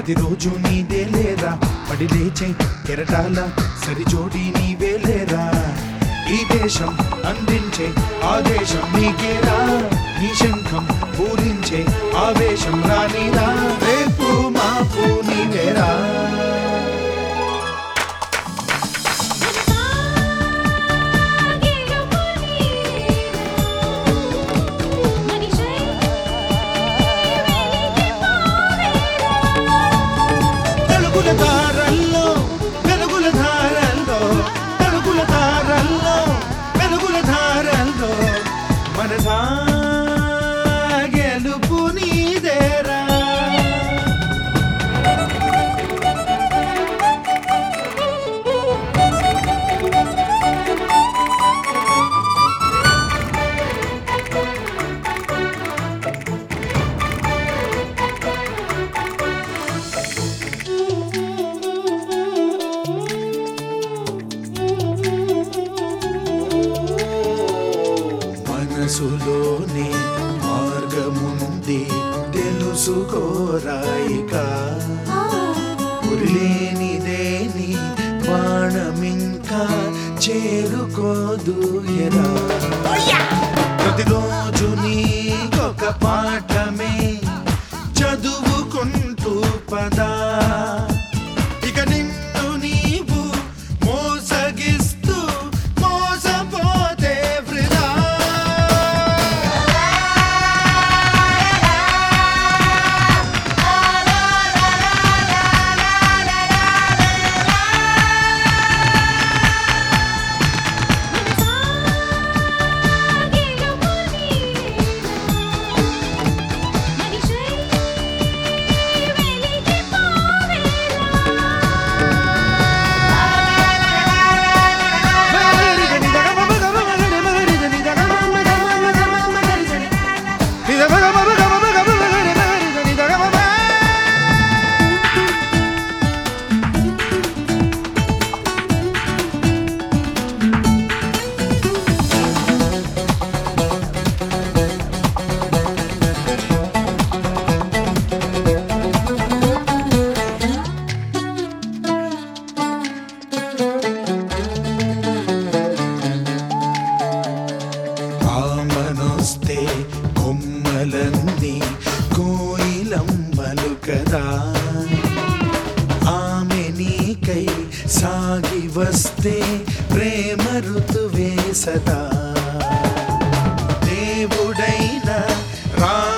ప్రతిరోజు నీదే లేరా పడి లేచే కెరటాల సరిజోడి నీవే లేరా ఈ దేశం అందించే ఆదేశం నీకేరా నీ శంఖం పూరించే ఆవేశం రానిరా రేపు మాపు నీవేరా తలుగుల దారల్లో వెలుగుల ధారల్లో తలుగుల దారల్లో వెలుగుల ధారల్లో మనసా గెలుపు నీదేరా మనసులోనే మార్గముంది తెలుసుకోరాయిక ఉరిలేనిదేని బాణమింకా చేరుకోదు ఎరా ప్రతిరోజు నీకొక పాఠమే చదువుకుంటూ పదా ఇక నిన్ను నీవు మోసగిస్తూ మోసపోతే వృధా ఆమనొస్తే కొమ్మలన్నీ కోయిలమ్మలు కదా ఆమె నీకై సాగి వస్తే ప్రేమ ఋతువే సదా దేవుడైన రా